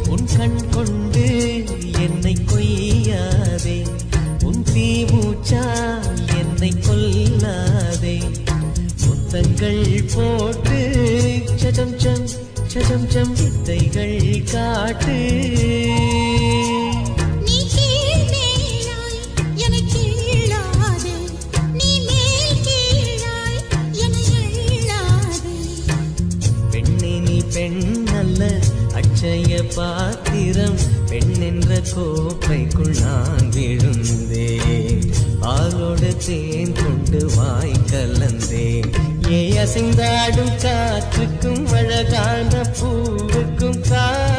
உன் கண் கொண்டு என்னை கொய்யாதே உன் தீமூச்சா என்னை கொல்லாதே முத்தங்கள் போட்டு சஜம் சம் சஜம் சம் வித்தைகள் காட்டு நீ கீழ் மேலாய் என்னை கீழாதே நீ மேல் கீழாய் என்னை அள்ளாதே பெண்ணே நீ பெண் அல்ல அட்சய பாத்திரம் பெண் என்ற கோப்பைக்குள் நான் விழுந்தேன் பாலோடு தேன் கொண்டு வாய் கலந்தேன் ஏ அசைந்தாடும் காற்றுக்கும் அழகான பூவுக்கும் கா